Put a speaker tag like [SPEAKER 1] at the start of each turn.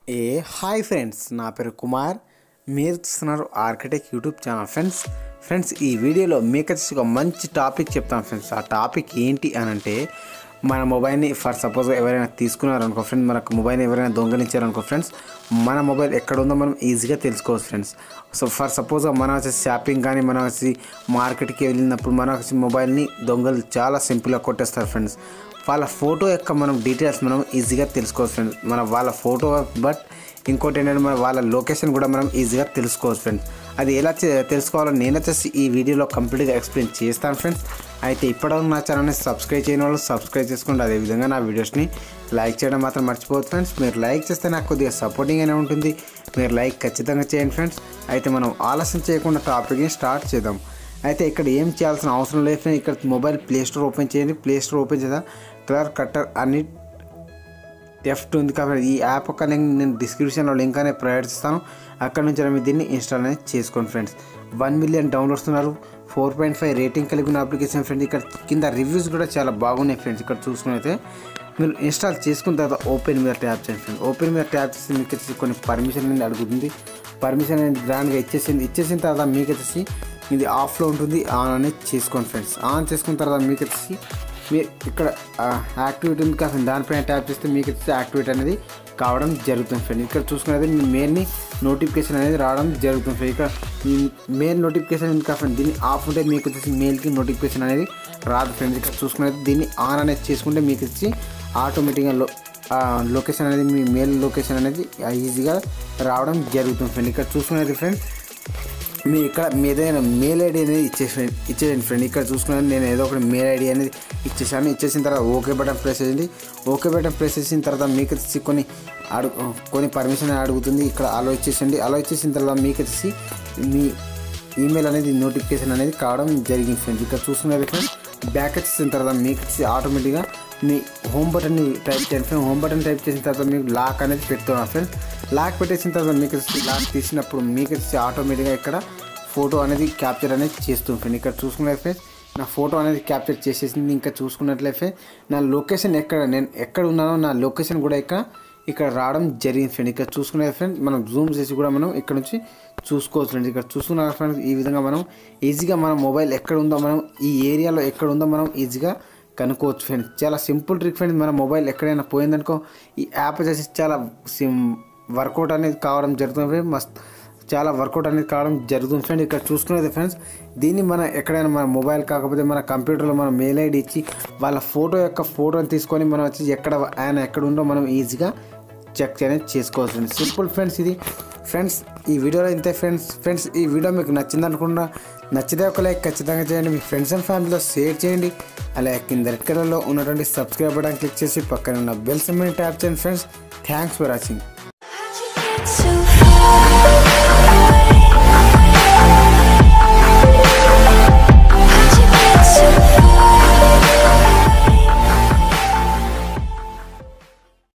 [SPEAKER 1] ఏ hi friends నా పేరు కుమార్ మీరు చూస్తున్నారు architect YouTube channel friends friends ఈ వీడియోలో మీకు వచ్చేసి ఒక మంచి టాపిక్ చెప్తాను ఫ్రెండ్స్ ఆ టాపిక్ ఏంటి అని అంటే మన మొబైల్ని ఫర్ సపోజ్ ఎవరైనా తీసుకున్నారనుకో ఫ్రెండ్స్ మనకు మొబైల్ని ఎవరైనా దొంగలించారనుకో ఫ్రెండ్స్ మన మొబైల్ ఎక్కడ ఉందో మనం ఈజీగా తెలుసుకోవచ్చు ఫ్రెండ్స్ సో ఫర్ సపోజ్ మనం వచ్చేసి షాపింగ్ కానీ మనం వచ్చి మార్కెట్కి వెళ్ళినప్పుడు మనం వచ్చి మొబైల్ని దొంగలు చాలా సింపుల్గా కొట్టేస్తారు ఫ్రెండ్స్ వాళ్ళ ఫోటో యొక్క మనం డీటెయిల్స్ మనం ఈజీగా తెలుసుకోవచ్చు ఫ్రెండ్స్ మన వాళ్ళ ఫోటో బట్ ఇంకోటి ఏంటంటే మన వాళ్ళ లొకేషన్ కూడా మనం ఈజీగా తెలుసుకోవచ్చు ఫ్రెండ్స్ అది ఎలా చే- తెలుసుకోవాలో నేను వచ్చేసి ఈ వీడియోలో కంప్లీట్గా ఎక్స్ప్లెయిన్ చేస్తాను ఫ్రెండ్స్ అయితే ఇప్పటివరకు నా ఛానల్ని సబ్స్క్రైబ్ చేయని వాళ్ళు సబ్స్క్రైబ్ చేసుకోండి అదేవిధంగా నా వీడియోస్ని లైక్ చేయడం మాత్రం మర్చిపోవద్దు ఫ్రెండ్స్ మీరు లైక్ చేస్తే నాకు కొద్దిగా సపోర్టింగ్ అయినా ఉంటుంది మీరు లైక్ ఖచ్చితంగా చేయండి ఫ్రెండ్స్ అయితే మనం ఆలస్యం చేయకుండా టాపిక్ని స్టార్ట్ చేద్దాం అయితే ఇక్కడ ఏం చేయాల్సిన అవసరం లేదు ఫ్రెండ్స్ ఇక్కడ మొబైల్ ప్లే స్టోర్ ఓపెన్ చేయండి ప్లే స్టోర్ ఓపెన్ చేద్దాం కలర్ కట్టర్ అన్ని టెఫ్ట్ ఉంది కాబట్టి ఈ యాప్ యొక్క లింక్ నేను డిస్క్రిప్షన్లో లింక్ అనేది ప్రొవైడ్ చేస్తాను అక్కడ నుంచి మీరు దీన్ని ఇన్స్టాల్ అనేది చేసుకోండి ఫ్రెండ్స్ వన్ మిలియన్ డౌన్లోడ్స్ ఉన్నారు ఫోర్ పాయింట్ ఫైవ్ రేటింగ్ కలిగి ఉన్న అప్లికేషన్ ఫ్రెండ్స్ ఇక్కడ కింద రివ్యూస్ కూడా చాలా బాగున్నాయి ఫ్రెండ్స్ ఇక్కడ చూసుకున్నైతే మీరు ఇన్స్టాల్ చేసుకున్న తర్వాత ఓపెన్ మీద ట్యాప్ చేయండి ఫ్రెండ్స్ ఓపెన్ మీద ట్యాప్ చేసి మీకు వచ్చేసి కొన్ని పర్మిషన్ అనేది అడుగుతుంది పర్మిషన్ అనేది గ్రాండ్గా ఇచ్చేసింది ఇచ్చేసిన తర్వాత మీకు వచ్చేసి ఇది ఆఫ్లో ఉంటుంది ఆన్ అనేది చేసుకోండి ఫ్రెండ్స్ ఆన్ చేసుకున్న తర్వాత మీకు వచ్చేసి మీరు ఇక్కడ యాక్టివిటీ ఉంది కాదు దానిపైన ట్యాప్ చేస్తే మీకు వచ్చి యాక్టివిటీ అనేది కావడం జరుగుతుంది ఫ్రెండ్ ఇక్కడ చూసుకునేది మీ మెయిల్ని నోటిఫికేషన్ అనేది రావడం జరుగుతుంది ఫ్రెండ్ ఇక్కడ మీ మెయిల్ నోటిఫికేషన్ ఉంది కాదు దీన్ని ఆఫ్ ఉంటే మీకు వచ్చేసి మెయిల్కి నోటిఫికేషన్ అనేది రాదు ఫ్రెండ్స్ ఇక్కడ చూసుకునేది దీన్ని ఆన్ అనేది చేసుకుంటే మీకు వచ్చి ఆటోమేటిక్గా లో లొకేషన్ అనేది మీ మెయిల్ లొకేషన్ అనేది ఈజీగా రావడం జరుగుతుంది ఫ్రెండ్ ఇక్కడ చూసుకునేది ఫ్రెండ్స్ మీ ఇక్కడ మీ ఏదైనా మెయిల్ ఐడి అనేది ఇచ్చేసి ఇచ్చేయండి ఫ్రెండ్ ఇక్కడ చూసుకున్నాను నేను ఏదో ఒకటి మెయిల్ ఐడి అనేది ఇచ్చేసాను ఇచ్చేసిన తర్వాత ఓకే బటన్ ప్రెస్ చేయండి ఓకే బటన్ ప్రెస్ చేసిన తర్వాత మీకు వచ్చి కొన్ని అడుగు కొన్ని పర్మిషన్ అడుగుతుంది ఇక్కడ అలో ఇచ్చేసండి అలో ఇచ్చేసిన తర్వాత మీకు వచ్చి మీ ఈమెయిల్ అనేది నోటిఫికేషన్ అనేది కావడం జరిగింది ఫ్రెండ్స్ ఇక్కడ చూసుకున్నది ఫ్రెండ్స్ బ్యాక్ వచ్చేసిన తర్వాత మీకు వచ్చి ఆటోమేటిక్గా మీ హోమ్ బటన్ని టైప్ చేయండి ఫ్రెండ్ హోమ్ బటన్ టైప్ చేసిన తర్వాత మీకు లాక్ అనేది పెడుతున్నాను ఫ్రెండ్స్ లాక్ పెట్టేసిన తర్వాత మీకు వచ్చి లాక్ తీసినప్పుడు మీకు వచ్చి ఆటోమేటిక్గా ఇక్కడ ఫోటో అనేది క్యాప్చర్ అనేది చేస్తుంది ఫ్రెండ్ ఇక్కడ చూసుకున్నట్లయితే ఫ్రెండ్స్ నా ఫోటో అనేది క్యాప్చర్ చేసేసింది ఇంకా చూసుకున్నట్లయితే నా లొకేషన్ ఎక్కడ నేను ఎక్కడ ఉన్నానో నా లొకేషన్ కూడా ఇక్కడ ఇక్కడ రావడం జరిగింది ఫ్రెండ్ ఇక్కడ చూసుకునే ఫ్రెండ్స్ మనం జూమ్ చేసి కూడా మనం ఇక్కడ నుంచి చూసుకోవచ్చు ఫ్రెండ్స్ ఇక్కడ చూసుకున్న ఫ్రెండ్స్ ఈ విధంగా మనం ఈజీగా మన మొబైల్ ఎక్కడ ఉందో మనం ఈ ఏరియాలో ఎక్కడ ఉందో మనం ఈజీగా కనుక్కోవచ్చు ఫ్రెండ్స్ చాలా సింపుల్ ట్రిక్ ఫ్రెండ్స్ మన మొబైల్ ఎక్కడైనా పోయిందనుకో ఈ యాప్ వచ్చేసి చాలా సిమ్ వర్కౌట్ అనేది కావడం జరుగుతుంది ఫ్రెండ్స్ మస్త్ చాలా వర్కౌట్ అనేది కావడం జరుగుతుంది ఫ్రెండ్ ఇక్కడ చూసుకునేది ఫ్రెండ్స్ దీన్ని మన ఎక్కడైనా మన మొబైల్ కాకపోతే మన కంప్యూటర్లో మన మెయిల్ ఐడి ఇచ్చి వాళ్ళ ఫోటో యొక్క ఫోటోని తీసుకొని మనం వచ్చి ఎక్కడ ఆయన ఎక్కడ ఉందో మనం ఈజీగా చెక్ అనేది చేసుకోవచ్చు ఫ్రెండ్స్ సింపుల్ ఫ్రెండ్స్ ఇది ఫ్రెండ్స్ ఈ వీడియోలో ఇంతే ఫ్రెండ్స్ ఫ్రెండ్స్ ఈ వీడియో మీకు నచ్చింది అనుకున్నా నచ్చితే ఒక లైక్ ఖచ్చితంగా చేయండి మీ ఫ్రెండ్స్ అండ్ ఫ్యామిలీలో షేర్ చేయండి అలాగే కింద రెడ్ కలర్లో ఉన్నటువంటి సబ్స్క్రైబ్ బటన్ క్లిక్ చేసి పక్కన ఉన్న బెల్ సింబల్ని ట్యాప్ చేయండి ఫ్రెండ్స్ థ్యాంక్స్ ఫర్ వాచింగ్